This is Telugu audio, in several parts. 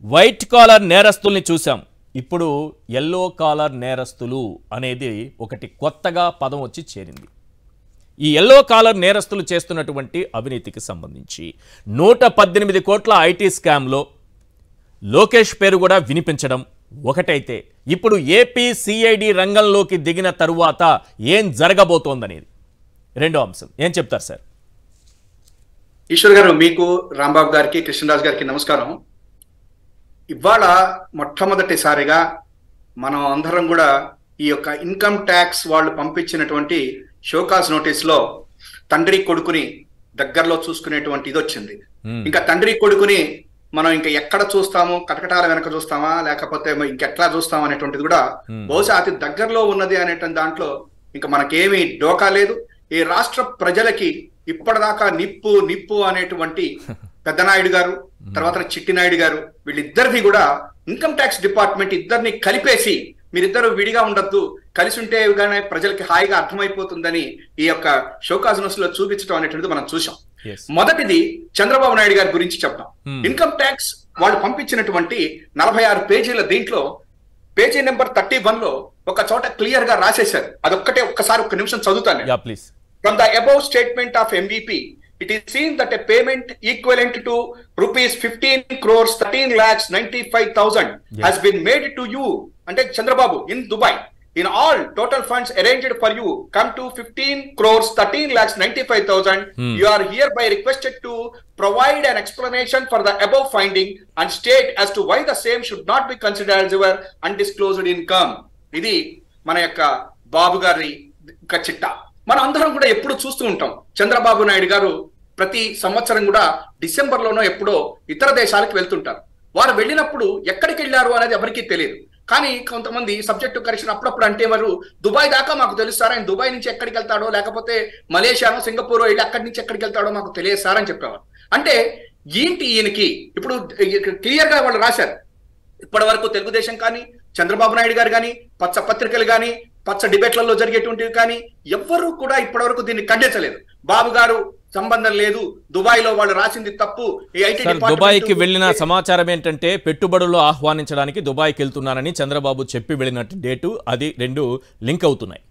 వైట్ కాలర్ నేరస్తుల్ని చూసాం ఇప్పుడు ఎల్లో కాలర్ నేరస్తులు అనేది ఒకటి కొత్తగా పదం వచ్చి చేరింది ఈ ఎల్లో కాలర్ నేరస్తులు చేస్తున్నటువంటి అవినీతికి సంబంధించి నూట పద్దెనిమిది కోట్ల ఐటీ స్కామ్లో లోకేష్ పేరు కూడా వినిపించడం ఒకటైతే ఇప్పుడు ఏపీ సిఐడి రంగంలోకి దిగిన తరువాత ఏం జరగబోతోందనేది రెండో అంశం ఏం చెప్తారు సార్ ఈశ్వర్ గారు మీకు రాంబాబు గారికి కృష్ణరాజు గారికి నమస్కారం ఇవాళ మొట్టమొదటిసారిగా మనం అందరం కూడా ఈ యొక్క ఇన్కమ్ ట్యాక్స్ వాళ్ళు పంపించినటువంటి షోకాస్ నోటీస్ లో తండ్రి కొడుకుని దగ్గరలో చూసుకునేటువంటి ఇది వచ్చింది Hmm. ఇంకా తండ్రి కొడుకుని మనం ఇంకా ఎక్కడ చూస్తాము కటకటాల వెనక చూస్తామా లేకపోతే మరి ఇంకెట్లా చూస్తాం అనేటువంటిది కూడా Hmm. బహుశా అతి దగ్గరలో ఉన్నది అనేటువంటి దాంట్లో ఇంకా మనకేమీ డోకా లేదు ఈ రాష్ట్ర ప్రజలకి ఇప్పటిదాకా నిప్పు నిప్పు అనేటువంటి పెద్దనాయుడు గారు తర్వాత చిట్టినాయుడు గారు వీళ్ళిద్దరిది కూడా ఇన్కమ్ ట్యాక్స్ డిపార్ట్మెంట్ ఇద్దరిని కలిపేసి మీరిద్దరు విడిగా ఉండొద్దు కలిసి ఉంటే కానీ ప్రజలకి హాయిగా అర్థమైపోతుందని ఈ యొక్క షోకాజ్ న్యూస్ లో చూపించడం అనేటువంటిది మనం చూసాం ఎస్ మొదటిది చంద్రబాబు నాయుడు గారి గురించి చెప్తాం Hmm. ఇన్కమ్ ట్యాక్స్ వాళ్ళు పంపించినటువంటి నలభై ఆరు పేజీల దీంట్లో పేజీ నెంబర్ థర్టీ వన్ లో ఒక చోట క్లియర్ గా రాసేశారు అదొక్కటే ఒక్కసారి ఒక్క నిమిషం చదువుతాను నేను. Yeah please From the above statement of MVP, it is seen that a payment equivalent to rupees 15 crores 13 lakhs 95,000 Yes. has been made to you, ante Chandrababu, in Dubai. In all, total funds arranged for you come to 15 crores 13 lakhs 95,000. Hmm. You are hereby requested to provide an explanation for the above finding and state as to why the same should not be considered as your undisclosed income. ఇది మన యొక్క బాబు గారి ఒక చిట్ట మనం అందరం కూడా ఎప్పుడు చూస్తూ ఉంటాం చంద్రబాబు నాయుడు గారు ప్రతి సంవత్సరం కూడా డిసెంబర్ లోనో ఎప్పుడో ఇతర దేశాలకు వెళ్తుంటారు వారు వెళ్ళినప్పుడు ఎక్కడికి వెళ్ళారు అనేది ఎవరికీ తెలియదు కానీ కొంతమంది సబ్జెక్టు కరెక్షన్ అప్పుడప్పుడు అంటే వారు దుబాయ్ దాకా మాకు తెలుసు సార్ ఆయన దుబాయ్ నుంచి ఎక్కడికి వెళ్తాడో లేకపోతే మలేషియానో సింగపూర్ వెళ్ళి అక్కడి నుంచి ఎక్కడికి వెళ్తాడో మాకు తెలియదు సార్ అని చెప్పేవారు అంటే ఏంటి ఈయనకి ఇప్పుడు క్లియర్ గా వాళ్ళు రాశారు ఇప్పటి వరకు తెలుగుదేశం కానీ చంద్రబాబు నాయుడు గారు కానీ పచ్చ పత్రికలు కానీ పచ్చ డిబేట్లలో జరిగేటువంటివి కానీ ఎవ్వరూ కూడా ఇప్పటి వరకు దీన్ని ఖండించలేదు బాబు గారు సంబంధం లేదు దుబాయ్ లో వాళ్ళు రాసింది తప్పు ఈ ఐటీ సార్ దుబాయ్కి వెళ్ళిన సమాచారం ఏంటంటే పెట్టుబడులు ఆహ్వానించడానికి దుబాయ్కి వెళ్తున్నానని చంద్రబాబు చెప్పి వెళ్ళినట్టు డేటు అది రెండు లింక్ అవుతున్నాయి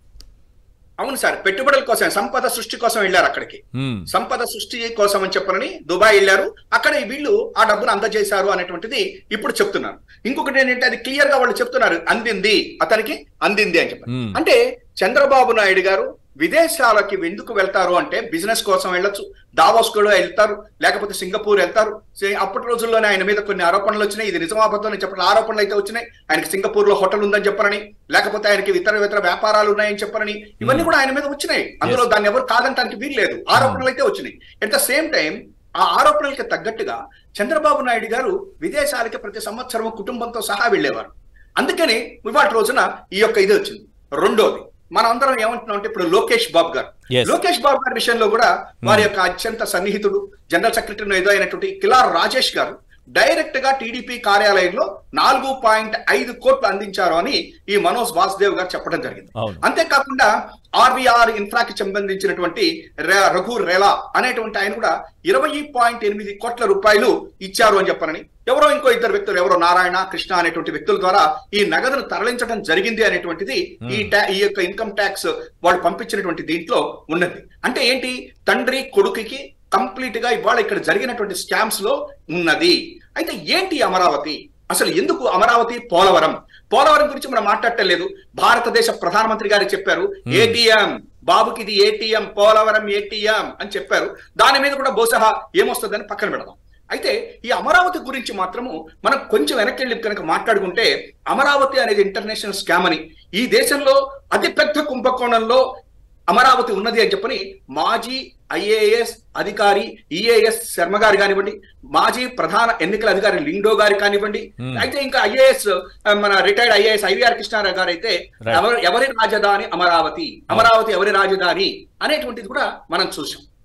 అవును సార్ పెట్టుబడుల కోసం సంపద సృష్టి కోసం వెళ్ళారు అక్కడికి హ్మ్. సంపద సృష్టి కోసం అని చెప్పనని దుబాయ్ వెళ్ళారు అక్కడ ఈ వీళ్ళు ఆ డబ్బును అందజేశారు అనేటువంటిది ఇప్పుడు చెప్తున్నారు ఇంకొకటి ఏంటంటే అది క్లియర్ గా వాళ్ళు చెప్తున్నారు అందింది అతనికి అందింది అని చెప్పారు Hmm. అంటే చంద్రబాబు నాయుడు గారు విదేశాలకి ఎందుకు వెళ్తారు అంటే బిజినెస్ కోసం వెళ్ళొచ్చు దావోస్ కూడా వెళ్తారు లేకపోతే సింగపూర్ వెళ్తారు సే- అప్పటి రోజుల్లోనే ఆయన మీద కొన్ని ఆరోపణలు వచ్చినాయి ఇది నిజమాబద్ధం అని చెప్పిన ఆరోపణలు అయితే వచ్చినాయి ఆయనకి సింగపూర్ లో హోటల్ ఉందని చెప్పనని లేకపోతే ఆయనకి ఇతర ఇతర వ్యాపారాలు ఉన్నాయని చెప్పనని ఇవన్నీ కూడా ఆయన మీద వచ్చినాయి అందులో దాన్ని ఎవరు కాదంటానికి వీల్లేదు ఆరోపణలు అయితే వచ్చినాయి ఎట్ ద సేమ్ టైం ఆ ఆరోపణలకి తగ్గట్టుగా చంద్రబాబు నాయుడు గారు విదేశాలకి ప్రతి సంవత్సరం కుటుంబంతో సహా వెళ్ళేవారు అందుకని ఇవాళ రోజున ఈ యొక్క ఇది వచ్చింది రెండోది మనం అందరం ఏమంటున్నాం అంటే ఇప్పుడు లోకేష్ బాబు గారు Yes. లోకేష్ బాబు గారి విషయంలో కూడా వారి యొక్క అత్యంత సన్నిహితుడు జనరల్ సెక్రటరీ ఏదో అయినటువంటి కిలార్ రాజేష్ గారు డైరెక్ట్ గా టీడీపీ కార్యాలయంలో నాలుగు పాయింట్ ఐదు కోట్లు అందించారు అని ఈ మనోజ్ వాసుదేవ్ గారు చెప్పడం జరిగింది అవును. అంతేకాకుండా ఆర్వీఆర్ ఇన్ఫ్రాకి సంబంధించినటువంటి రే- రఘు రెలా అనేటువంటి ఆయన కూడా ఇరవై పాయింట్ ఎనిమిది కోట్ల రూపాయలు ఇచ్చారు అని చెప్పనని ఎవరో ఇంకో ఇద్దరు వ్యక్తులు ఎవరో నారాయణ కృష్ణ అనేటువంటి వ్యక్తుల ద్వారా ఈ నగదును తరలించడం జరిగింది అనేటువంటిది ఈ ట్యా- ఈ యొక్క ఇన్కమ్ ట్యాక్స్ వాళ్ళు పంపించినటువంటి దీంట్లో ఉన్నది అంటే ఏంటి తండ్రి కొడుకుకి కంప్లీట్ గా ఇవాళ ఇక్కడ జరిగినటువంటి స్కామ్స్ లో ఉన్నది అయితే ఏంటి అమరావతి అసలు ఎందుకు అమరావతి పోలవరం పోలవరం గురించి మనం మాట్లాడలేదు భారతదేశ ప్రధానమంత్రి గారు చెప్పారు ఏటీఎం బాబుకి ఇది ఏటీఎం పోలవరం ఏటీఎం అని చెప్పారు దాని మీద కూడా బహుశా ఏమొస్తుందని పక్కన పెడదాం అయితే ఈ అమరావతి గురించి మాత్రము మనం కొంచెం వెనక్కి వెళ్ళి కనుక మాట్లాడుకుంటే అమరావతి అనేది ఇంటర్నేషనల్ స్కామ్ అని ఈ దేశంలో అతిపెద్ద కుంభకోణంలో అమరావతి ఉన్నది అని చెప్పని మాజీ ఐఏఎస్ అధికారి ఈఏఎస్ శర్మ గారు కానివ్వండి మాజీ ప్రధాన ఎన్నికల అధికారి లిండో గారు కానివ్వండి Hmm. అయితే ఇంకా ఐఏఎస్ మన రిటైర్డ్ ఐఏఎస్ ఐవీఆర్ కృష్ణారావు గారు అయితే Right. ఎవరి ఎవరి రాజధాని అమరావతి అమరావతి ఎవరి రాజధాని అనేటువంటిది కూడా మనం చూసాం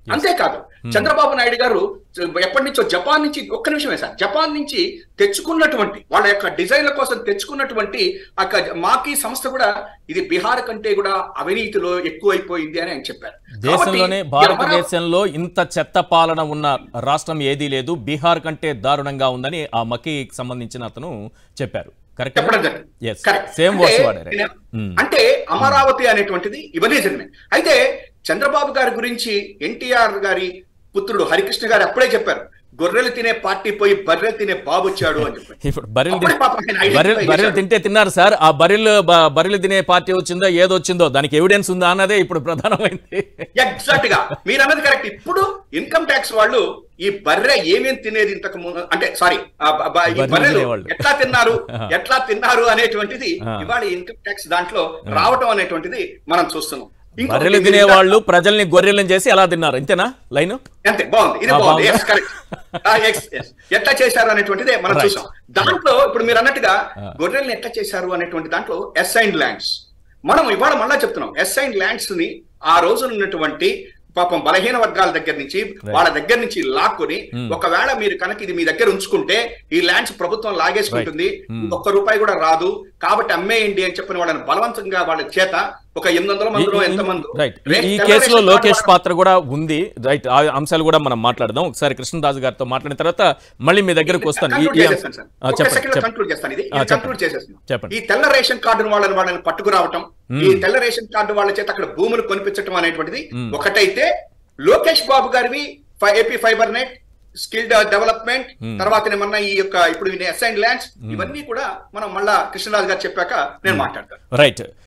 అంతేకాదు చంద్రబాబు నాయుడు గారు ఎప్పటి నుంచో జపాన్ నుంచి ఒక్క నిమిషమే సార్ జపాన్ నుంచి తెచ్చుకున్నటువంటి వాళ్ళ యొక్క డిజైన్ల కోసం తెచ్చుకున్నటువంటి ఆ యొక్క మాకీ సంస్థ కూడా ఇది బీహార్ కంటే కూడా అవినీతిలో ఎక్కువైపోయింది అని ఆయన చెప్పారు దేశంలోనే కాబట్టి ఈ అమరావతి- భారతదేశంలో ఇంత చెత్త పాలన ఉన్న రాష్ట్రం ఏదీ లేదు బీహార్ కంటే దారుణంగా ఉందని ఆ మకీకి సంబంధించిన అతను చెప్పారు కరెక్ట్ చెప్పడం జరిగింది ఎస్ Correct. సేమ్ అంటే వర్డ్స్ వాడారు నేను- Hmm. అంటే అమరావతి అనేటువంటిది ఇవన్నీ జరిగినాయి అయితే చంద్రబాబు గారి గురించి ఎన్టీఆర్ గారి పుత్రుడు హరికృష్ణ గారు అప్పుడే చెప్పారు గొర్రెలు తినే పార్టీ పోయి బర్రెలు తినే బాబు వచ్చాడు అని చెప్పారు ఇప్పుడు బర్రెలు అప్పుడే తిన్- పాపం ఆయన identify బర్రెలు బర్రెలు చేశాడు. తింటే తిన్నారు సార్ ఆ బర్రెలు బ- బర్రెలు తినే పార్టీ వచ్చిందో ఏదో వచ్చిందో దానికి ఎవిడెన్స్ ఉందా అన్నదే ఇప్పుడు ప్రధానమైంది ఎగ్జాక్ట్ గా మీరు అన్నది కరెక్ట్ ఇప్పుడు ఇన్కమ్ ట్యాక్స్ వాళ్ళు ఈ బర్రె ఏమేం తినేది ఇంతకు ముందు అంటే సారీ ఈ బర్రెలు బర్రెలు తినేవాళ్ళు. ఎట్లా తిన్నారు ఎట్లా తిన్నారు అనేటువంటిది ఆ. ఇవాళ ఇన్కమ్ ట్యాక్స్ దాంట్లో రావటం అనేటువంటిది మనం చూస్తున్నాం ఇంకొకటి బర్రెలు మీరు తినేవాళ్ళు ప్రజల్ని గొర్రెలను చేసి ఎలా తిన్నారు అంతేనా లైన్ అంతే బాగుంది ఇది ఆ, బాగుంది బాగుందా? ఎస్ కరెక్ట్ ఎట్లా చేశారు అనేటువంటిదే మనం Right. చూసాం దాంట్లో ఇప్పుడు మీరు అన్నట్టుగా ఆ. గొర్రెల్ని ఎట్లా చేశారు అనేటువంటి దాంట్లో అసైన్డ్ ల్యాండ్స్ మనం ఇవాళ మళ్ళా చెప్తున్నాం అసైన్డ్ ల్యాండ్స్ ని ఆ రోజు ఉన్నటువంటి పాపం బలహీన వర్గాల దగ్గర నుంచి వాళ్ళ దగ్గర నుంచి లాక్కుని Hmm. ఒకవేళ మీరు కనుక ఇది మీ దగ్గర ఉంచుకుంటే ఈ ల్యాండ్స్ ప్రభుత్వం లాగేసుకుంటుంది Hmm. ఒక్క రూపాయి కూడా రాదు కాబట్టి అమ్మేయండి అని చెప్పిన వాళ్ళని బలవంతంగా వాళ్ళ చేత ఒక ఎనిమిది వందల మందిలో ఎంత మంది రైట్ ఈ కేసులో లోకేష్ పాత్ర కూడా ఉంది రైట్ ఆ అంశాలు కూడా మనం మాట్లాడదాం ఒకసారి కృష్ణరాజు గారితో మాట్లాడిన తర్వాత మళ్ళీ మీ దగ్గరకు వస్తాను ఈ- Conclude ఈ చేసేస్తాను సార్. ఆ, ఒక్క చెప్పండి second లో చెప్పండి conclude చేస్తాను ఇది. ఆ, ఇది చెప్పండి. conclude చేసేస్తున్నాను. చెప్పండి. ఈ తెల్ల రేషన్ కార్డు వాళ్ళని వాళ్ళని పట్టుకురావటం Hmm. ఈ తెల్ల రేషన్ కార్డు వాళ్ళ చేత అక్కడ భూములు కొనిపించటం అనేటువంటిది Hmm. ఒకటైతే లోకేష్ బాబు గారివి ఫై- AP fiber net skill development Hmm. తర్వాత ఏమన్నా ఈ యొక్క ఇప్పుడు అసైన్ ల్యాండ్స్ ఇవన్నీ కూడా మనం మళ్ళా కృష్ణరాజు గారు చెప్పాక నేను మాట్లాడతాను రైట్